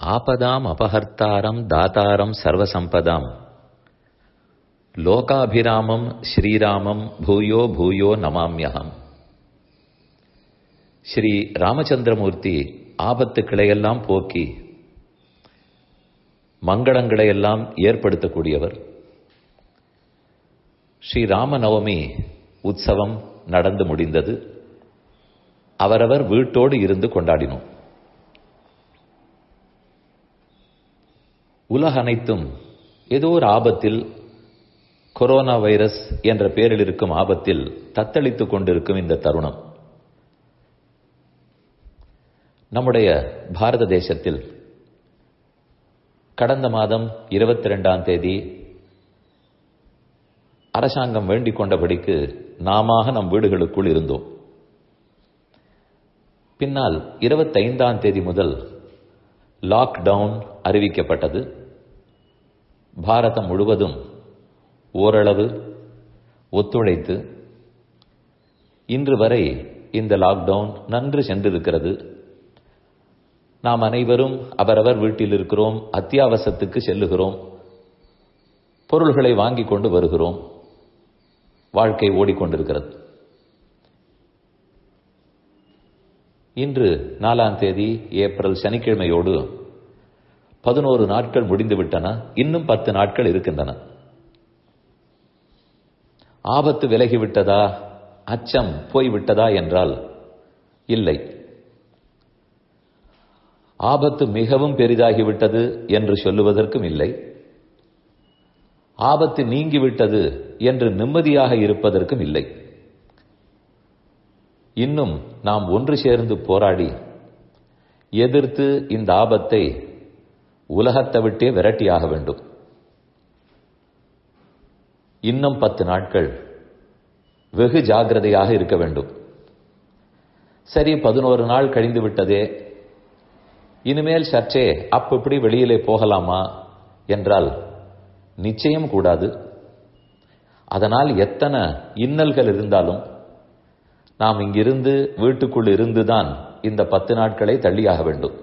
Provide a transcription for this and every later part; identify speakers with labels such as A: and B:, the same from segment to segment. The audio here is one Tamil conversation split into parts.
A: ஆபதாம் அபஹர்த்தாரம் தாதாரம் சர்வசம்பதாம் லோகாபிராமம் ஸ்ரீராமம் பூயோ பூயோ நமாம்யகம் ஸ்ரீ ராமச்சந்திரமூர்த்தி ஆபத்துக்களையெல்லாம் போக்கி மங்களங்களையெல்லாம் ஏற்படுத்தக்கூடியவர் ஸ்ரீ ராமநவமி உற்சவம் நடந்து முடிந்தது அவரவர் வீட்டோடு இருந்து கொண்டாடினோம் உலக அனைத்தும் ஏதோ ஒரு ஆபத்தில் கொரோனா வைரஸ் என்ற பெயரில் இருக்கும் ஆபத்தில் தத்தளித்துக் கொண்டிருக்கும் இந்த தருணம் நம்முடைய பாரத தேசத்தில் கடந்த மாதம் இருபத்தி ரெண்டாம் தேதி அரசாங்கம் வேண்டிக் கொண்டபடிக்கு நாம நம் வீடுகளுக்குள் இருந்தோம் பின்னால் இருபத்தைந்தாம் தேதி முதல் லாக்டவுன் அறிவிக்கப்பட்டது பாரதம் முழுவதும் ஓரளவு ஒத்துழைத்து இன்று வரை இந்த லாக்டவுன் நன்று சென்றிருக்கிறது நாம் அனைவரும் அவரவர் வீட்டில் இருக்கிறோம் அத்தியாவசத்துக்கு செல்லுகிறோம் பொருள்களை வாங்கிக் கொண்டு வருகிறோம் வாழ்க்கை ஓடிக்கொண்டிருக்கிறது இன்று நாலாம் தேதி ஏப்ரல் சனிக்கிழமையோடு பதினோரு நாட்கள் முடிந்துவிட்டன இன்னும் பத்து நாட்கள் இருக்கின்றன ஆபத்து விலகிவிட்டதா அச்சம் போய்விட்டதா என்றால் இல்லை ஆபத்து மிகவும் பெரிதாகிவிட்டது என்று சொல்லுவதற்கும் இல்லை ஆபத்து நீங்கிவிட்டது என்று நிம்மதியாக இருப்பதற்கும் இல்லை இன்னும் நாம் ஒன்று சேர்ந்து போராடி எதிர்த்து இந்த ஆபத்தை உலகத்தை விட்டே விரட்டியாக வேண்டும் இன்னும் பத்து நாட்கள் வெகு ஜாகிரதையாக இருக்க வேண்டும் சரி பதினோரு நாள் கழிந்து விட்டதே இனிமேல் சற்றே அப்படி வெளியிலே போகலாமா என்றால் நிச்சயம் கூடாது அதனால் எத்தனை இன்னல்கள் இருந்தாலும் நாம் இங்கிருந்து வீட்டுக்குள் இருந்துதான் இந்த பத்து நாட்களை தள்ளியாக வேண்டும்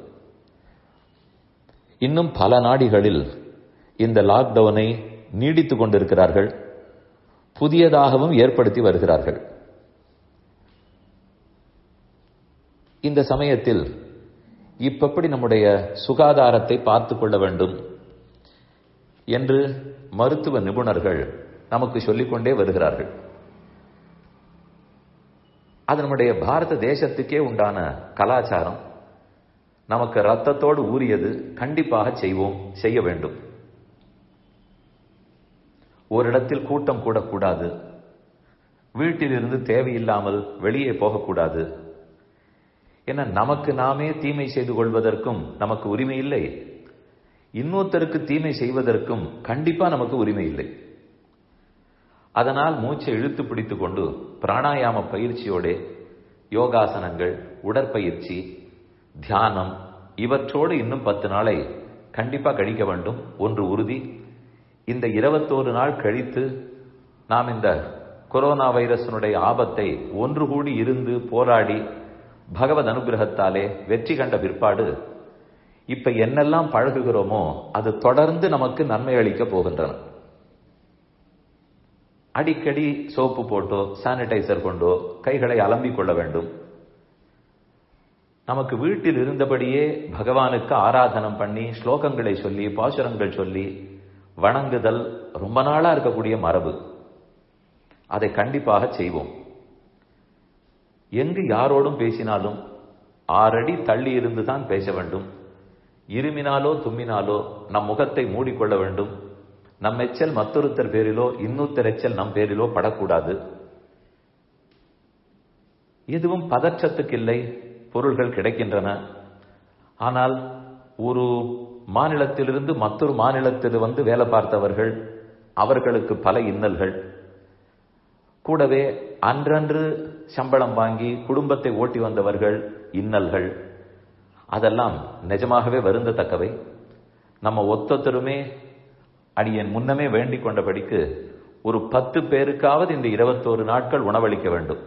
A: இன்னும் பல நாடுகளில் இந்த லாக்டவுனை நீடித்துக் கொண்டிருக்கிறார்கள் புதியதாகவும் ஏற்படுத்தி வருகிறார்கள் இந்த சமயத்தில் இப்படி நம்முடைய சுகாதாரத்தை பார்த்து கொள்ள வேண்டும் என்று மருத்துவ நிபுணர்கள் நமக்கு சொல்லிக்கொண்டே வருகிறார்கள் அது நம்முடைய பாரத தேசத்துக்கே உண்டான கலாச்சாரம் நமக்கு ரத்தத்தோடு ஊறியது கண்டிப்பாக செய்வோம் செய்ய வேண்டும் ஓரிடத்தில் கூட்டம் கூடக்கூடாது வீட்டிலிருந்து தேவையில்லாமல் வெளியே போகக்கூடாது என நமக்கு நாமே தீமை செய்து கொள்வதற்கும் நமக்கு உரிமை இல்லை இன்னொருத்தருக்கு தீமை செய்வதற்கும் கண்டிப்பா நமக்கு உரிமை இல்லை அதனால் மூச்சை இழுத்து பிடித்துக் கொண்டு பிராணாயாம பயிற்சியோட யோகாசனங்கள் உடற்பயிற்சி தியானம் இவற்றோடு இன்னும் பத்து நாளை கண்டிப்பா கழிக்க வேண்டும் ஒன்று உறுதி இந்த இருபத்தோரு நாள் கழித்து நாம் இந்த கொரோனா வைரஸினுடைய ஆபத்தை ஒன்று கூடி இருந்து போராடி பகவத் அனுகிரகத்தாலே வெற்றி கண்ட பிற்பாடு இப்ப என்னெல்லாம் பழகுகிறோமோ அது தொடர்ந்து நமக்கு நன்மை அளிக்க போகின்றன அடிக்கடி சோப்பு போட்டோ சானிடைசர் கொண்டோ கைகளை அலம்பிக் கொள்ள வேண்டும் நமக்கு வீட்டில் இருந்தபடியே பகவானுக்கு ஆராதனம் பண்ணி ஸ்லோகங்களை சொல்லி பாசுரங்கள் சொல்லி வணங்குதல் ரொம்ப நாளா இருக்கக்கூடிய மரபு அதை கண்டிப்பாக செய்வோம் எங்கு யாரோடும் பேசினாலும் ஆறடி தள்ளி இருந்து தான் பேச வேண்டும் இருமினாலோ தும்மினாலோ நம் முகத்தை மூடிக்கொள்ள வேண்டும் நம் எச்சல் மற்றொருத்தர் பேரிலோ இன்னொருத்தர் எச்சல் நம் பேரிலோ படக்கூடாது எதுவும் பதற்றத்துக்கு இல்லை பொருள்கள் கிடைக்கின்றன ஆனால் ஒரு மாநிலத்திலிருந்து மற்றொரு மாநிலத்தில் வந்து வேலை பார்த்தவர்கள் அவர்களுக்கு பல இன்னல்கள் கூடவே அன்றன்று சம்பளம் வாங்கி குடும்பத்தை ஓட்டி வந்தவர்கள் இன்னல்கள் அதெல்லாம் நிஜமாகவே வருந்தத்தக்கவை நம்ம ஒத்தொத்தருமே அடியன் முன்னமே வேண்டிக் கொண்டபடிக்கு ஒரு பத்து பேருக்காவது இந்த இருபத்தோரு நாட்கள் உணவளிக்க வேண்டும்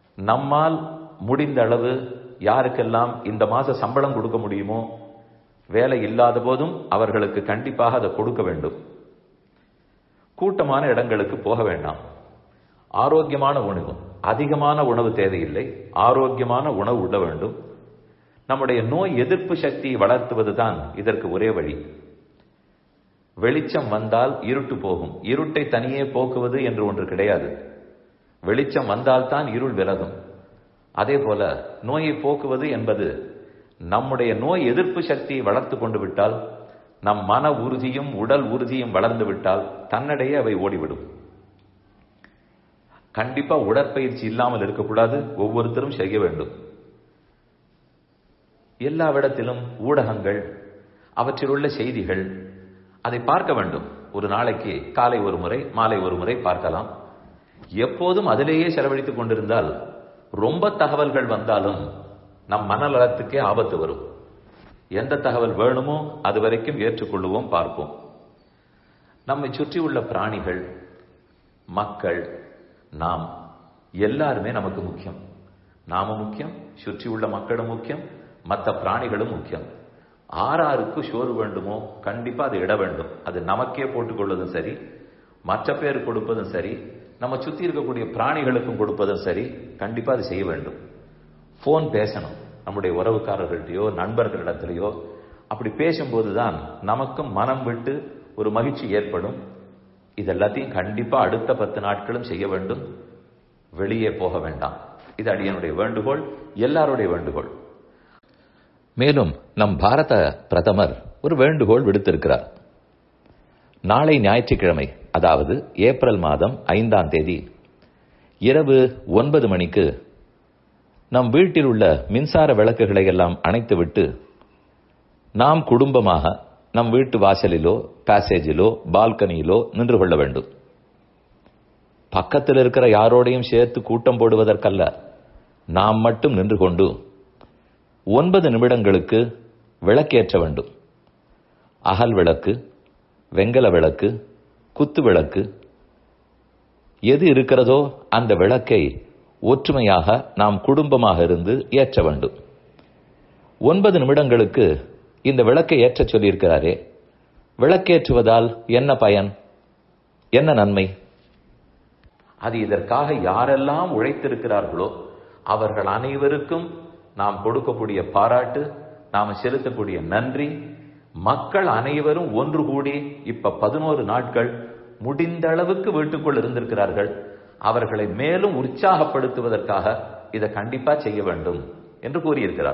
A: நம்மால் முடிந்த அளவு யாருக்கெல்லாம் இந்த மாச சம்பளம் கொடுக்க முடியுமோ வேலை இல்லாத போதும் அவர்களுக்கு கண்டிப்பாக அதை கொடுக்க வேண்டும் கூட்டமான இடங்களுக்கு போக வேண்டாம் ஆரோக்கியமான உணவு அதிகமான உணவு தேவையில்லை ஆரோக்கியமான உணவு உள்ள வேண்டும் நம்முடைய நோய் எதிர்ப்பு சக்தியை வளர்த்துவதுதான் இதற்கு ஒரே வழி வெளிச்சம் வந்தால் இருட்டு போகும் இருட்டை தனியே போக்குவது என்று ஒன்று கிடையாது வெளிச்சம் வந்தால்தான் இருள் விலகும் அதே போல நோயை போக்குவது என்பது நம்முடைய நோய் எதிர்ப்பு சக்தியை வளர்த்து கொண்டு விட்டால் நம் மன உறுதியும் உடல் உறுதியும் வளர்ந்து விட்டால் தன்னடையே அவை ஓடிவிடும் கண்டிப்பா உடற்பயிற்சி இல்லாமல் இருக்கக்கூடாது ஒவ்வொருத்தரும் செய்ய வேண்டும் எல்லாவிடத்திலும் ஊடகங்கள் அவற்றில் உள்ள செய்திகள் அதை பார்க்க வேண்டும் ஒரு நாளைக்கு காலை ஒரு முறை மாலை ஒரு முறை பார்க்கலாம் எப்போதும் அதிலேயே செலவழித்துக் கொண்டிருந்தால் ரொம்ப தகவல்கள் வந்தாலும் நம் மனநலத்துக்கே ஆபத்து வரும் எந்த தகவல் வேணுமோ அது வரைக்கும் ஏற்றுக்கொள்ளுவோம் பார்ப்போம் நம்மை சுற்றியுள்ள பிராணிகள் மக்கள் நாம் எல்லாருமே நமக்கு முக்கியம் நாம முக்கியம் சுற்றியுள்ள மக்களும் முக்கியம் மற்ற பிராணிகளும் முக்கியம் ஆறாருக்கு சோறு வேண்டுமோ கண்டிப்பா அது இட வேண்டும் அது நமக்கே போட்டுக்கொள்வதும் சரி மற்ற பேர் கொடுப்பதும் சரி நம்ம சுத்தி இருக்கக்கூடிய பிராணிகளுக்கும் கொடுப்பதும் சரி கண்டிப்பா அது செய்ய வேண்டும் போன் பேசணும் நம்முடைய உறவுக்காரர்கள்ட்டையோ நண்பர்களிடத்திலேயோ அப்படி பேசும்போதுதான் நமக்கும் மனம் விட்டு ஒரு மகிழ்ச்சி ஏற்படும் இதெல்லாத்தையும் கண்டிப்பா அடுத்த பத்து நாட்களும் செய்ய வேண்டும் வெளியே போக வேண்டாம் இது அடியனுடைய வேண்டுகோள் எல்லாருடைய வேண்டுகோள் மேலும் நம் பாரத பிரதமர் ஒரு வேண்டுகோள் விடுத்திருக்கிறார் நாளை ஞாயிற்றுக்கிழமை அதாவது ஏப்ரல் மாதம் ஐந்தாம் தேதி இரவு ஒன்பது மணிக்கு நம் வீட்டில் உள்ள மின்சார விளக்குகளை எல்லாம் அணைத்துவிட்டு நாம் குடும்பமாக நம் வீட்டு வாசலிலோ பேசேஜிலோ பால்கனியிலோ நின்று கொள்ள வேண்டும் பக்கத்தில் இருக்கிற யாரோடையும் சேர்த்து கூட்டம் போடுவதற்கல்ல நாம் மட்டும் நின்று கொண்டு ஒன்பது நிமிடங்களுக்கு விளக்கேற்ற வேண்டும் அகல் விளக்கு வெங்கல விளக்கு குத்து விளக்கு எது இருக்கிறதோ அந்த விளக்கை ஒற்றுமையாக நாம் குடும்பமாக இருந்து ஏற்ற வேண்டும் ஒன்பது நிமிடங்களுக்கு இந்த விளக்கை ஏற்றச் சொல்லியிருக்கிறாரே விளக்கேற்றுவதால் என்ன பயன் என்ன நன்மை அது இதற்காக யாரெல்லாம் உழைத்திருக்கிறார்களோ அவர்கள் அனைவருக்கும் நாம் கொடுக்கக்கூடிய பாராட்டு நாம் செலுத்தக்கூடிய நன்றி மக்கள் அனைவரும் ஒன்று கூடி இப்ப பதினோரு நாட்கள் முடிந்த அளவுக்கு வீட்டுக்குள் இருந்திருக்கிறார்கள் அவர்களை மேலும் உற்சாகப்படுத்துவதற்காக இதை கண்டிப்பா செய்ய வேண்டும் என்று கூறியிருக்கிறார்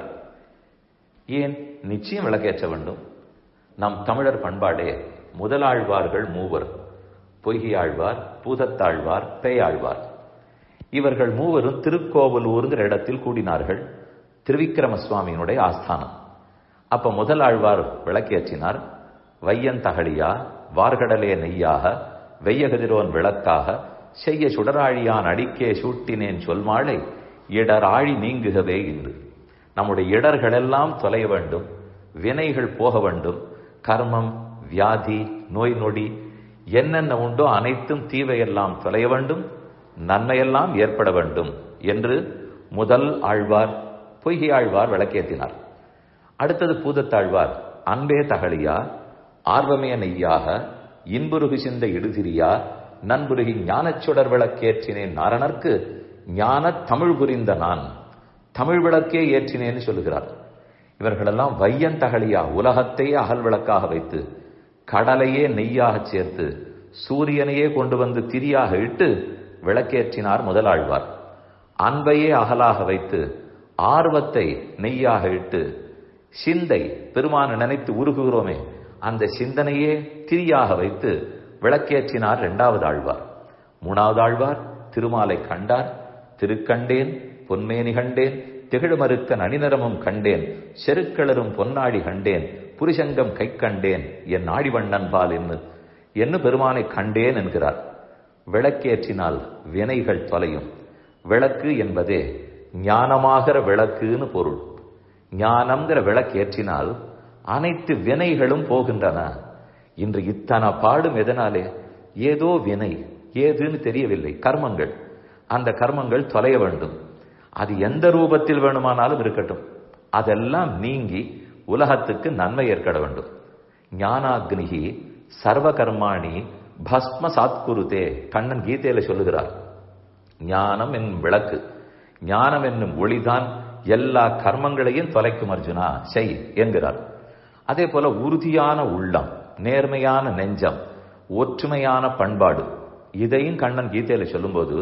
A: ஏன் நிச்சயம் விளக்கேற்ற வேண்டும் நம் தமிழர் பண்பாடே முதலாழ்வார்கள் மூவர் பொய்கையாழ்வார் பூதத்தாழ்வார் பேயாழ்வார் இவர்கள் மூவரும் திருக்கோவலூருங்கிற இடத்தில் கூடினார்கள் திருவிக்கிரம சுவாமியினுடைய ஆஸ்தானம் அப்ப முதலாழ்வார் விளக்கேற்றினார் வையன் தகழியா வார்கடலே நெய்யாக வெய்யகதிரோன் விளக்காக செய்ய சுடராழியான் அடிக்கே சூட்டினேன் சொல்மாளை இடர் ஆழி நீங்குகவே இன்று நம்முடைய இடர்களெல்லாம் தொலைய வேண்டும் வினைகள் போக வேண்டும் கர்மம் வியாதி நோய் நொடி என்னென்ன உண்டோ அனைத்தும் தீவையெல்லாம் தொலைய வேண்டும் நன்மையெல்லாம் ஏற்பட வேண்டும் என்று முதல் ஆழ்வார் பொய்கை ஆழ்வார் விளக்கேற்றினார் அடுத்தது பூதத்தாழ்வார் அன்பே தகழியா ஆர்வமே நெய்யாக இன்புருகு சிந்த இடுதிரியா நண்புருகி ஞானச் சுடர் விளக்கேற்றினேன் நாரணர்க்கு ஞான தமிழ் புரிந்த நான் தமிழ் விளக்கே ஏற்றினேன்னு சொல்லுகிறார் இவர்களெல்லாம் வையன் தகழியா உலகத்தையே அகல் விளக்காக வைத்து கடலையே நெய்யாக சேர்த்து சூரியனையே கொண்டு வந்து திரியாக இட்டு விளக்கேற்றினார் முதலாழ்வார் அன்பையே அகலாக வைத்து ஆர்வத்தை நெய்யாக இட்டு சிந்தை பெருமான நினைத்து உருகுகிறோமே அந்த சிந்தனையே திரியாக வைத்து விளக்கேற்றினார் இரண்டாவது ஆழ்வார் மூணாவது ஆழ்வார் திருமாலை கண்டார் திருக்கண்டேன் பொன்மேனி கண்டேன் திகழ்மறுக்க நனிநரமும் கண்டேன் செருக்களரும் பொன்னாடி கண்டேன் புரிசங்கம் கை கண்டேன் என் ஆடிவண்ணன் பால் என்று என்ன பெருமானை கண்டேன் என்கிறார் விளக்கேற்றினால் வினைகள் தொலையும் விளக்கு என்பதே ஞானமாகிற விளக்குன்னு பொருள் ஞானம்ங்கிற விளக்கேற்றினால் அனைத்து வினைகளும் போகின்றன இன்று இத்தனை பாடும் எதனாலே ஏதோ வினை ஏதுன்னு தெரியவில்லை கர்மங்கள் அந்த கர்மங்கள் தொலைய வேண்டும் அது எந்த ரூபத்தில் வேணுமானாலும் இருக்கட்டும் அதெல்லாம் நீங்கி உலகத்துக்கு நன்மை ஏற்பட வேண்டும் ஞானாக்னிகி சர்வ கர்மாணி பஸ்ம சாத்குருதே கண்ணன் கீதையில சொல்லுகிறார் ஞானம் என்னும் விளக்கு ஞானம் என்னும் ஒளிதான் எல்லா கர்மங்களையும் தொலைக்கும் அர்ஜுனா செய் என்கிறார் அதே போல உறுதியான உள்ளம் நேர்மையான நெஞ்சம் ஒற்றுமையான பண்பாடு இதையும் கண்ணன் கீதையில சொல்லும்போது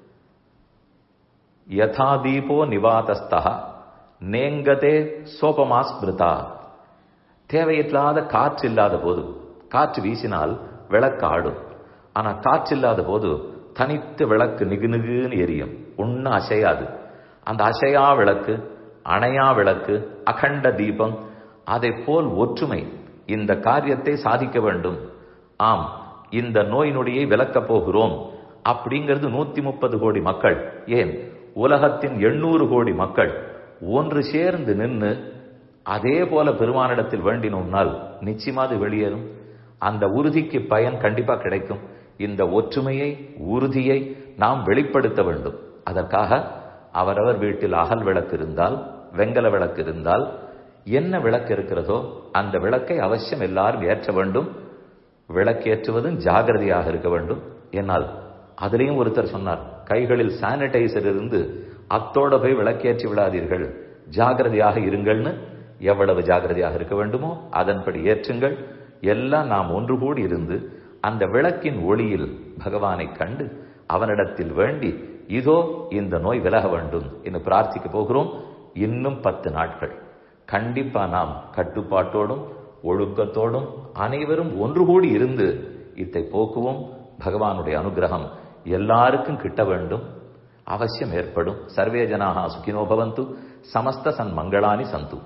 A: யதா தீபோ நிவாதஸ்தா நேங்கதே சோபமா ஸ்மிருதா தேவையில்லாத காற்று இல்லாத போது காற்று வீசினால் விளக்கு ஆடும் ஆனா காற்று இல்லாத போது தனித்து விளக்கு நிகுநிகுன்னு எரியும் ஒன்னும் அசையாது அந்த அசையா விளக்கு அணையா விளக்கு அகண்ட தீபம் அதை போல் ஒற்றுமை இந்த காரியத்தை சாதிக்க வேண்டும் ஆம் இந்த நோய் நொடியை விலக்கப் போகிறோம் அப்படிங்கிறது நூத்தி முப்பது கோடி மக்கள் ஏன் உலகத்தின் எண்ணூறு கோடி மக்கள் ஒன்று சேர்ந்து நின்று அதே போல பெருமானிடத்தில் வேண்டினோம்னால் நிச்சயமா அது வெளியேறும் அந்த உறுதிக்கு பயன் கண்டிப்பா கிடைக்கும் இந்த ஒற்றுமையை உறுதியை நாம் வெளிப்படுத்த வேண்டும் அதற்காக அவரவர் வீட்டில் அகல் விளக்கு இருந்தால் வெங்கல விளக்கு இருந்தால் என்ன விளக்கு இருக்கிறதோ அந்த விளக்கை அவசியம் எல்லாரும் ஏற்ற வேண்டும் விளக்கேற்றுவதும் ஜாகிரதையாக இருக்க வேண்டும் என்னால் அதுலேயும் ஒருத்தர் சொன்னார் கைகளில் சானிடைசர் இருந்து அத்தோட போய் விளக்கேற்றி விடாதீர்கள் ஜாகிரதையாக இருங்கள்னு எவ்வளவு ஜாகிரதையாக இருக்க வேண்டுமோ அதன்படி ஏற்றுங்கள் எல்லாம் நாம் ஒன்று கூடி இருந்து அந்த விளக்கின் ஒளியில் பகவானை கண்டு அவனிடத்தில் வேண்டி இதோ இந்த நோய் விலக வேண்டும் என்று பிரார்த்திக்க போகிறோம் இன்னும் பத்து நாட்கள் கண்டிப்பா நாம் கட்டுப்பாட்டோடும் ஒழுக்கத்தோடும் அனைவரும் ஒன்று கூடி இருந்து இதை போக்குவோம் பகவானுடைய அனுகிரகம் எல்லாருக்கும் கிட்ட வேண்டும் அவசியம் ஏற்படும் சர்வே ஜனாக சுகினோ பவந்து சமஸ்த சன் மங்களானி சந்து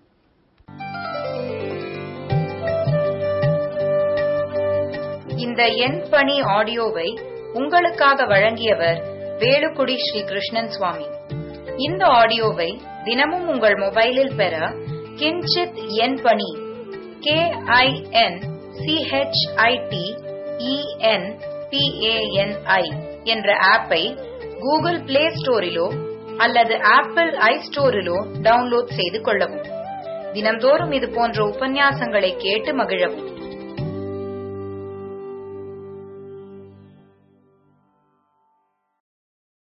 B: இந்த எண் பணி ஆடியோவை உங்களுக்காக வழங்கியவர் வேலுக்குடி ஸ்ரீ கிருஷ்ணன் சுவாமி இந்த ஆடியோவை தினமும் உங்கள் மொபைலில் பெற கிஞ்சித் எண் பணி கே ஐ என் சிஹெச்ஐடி இஎன் பிஏஎன்ஐ என்ற ஆப்பை கூகுள் பிளே ஸ்டோரிலோ அல்லது ஆப்பிள் ஐ ஸ்டோரிலோ டவுன்லோட் செய்து கொள்ளவும் தினந்தோறும் இது போன்ற உபன்யாசங்களை கேட்டு மகிழவும்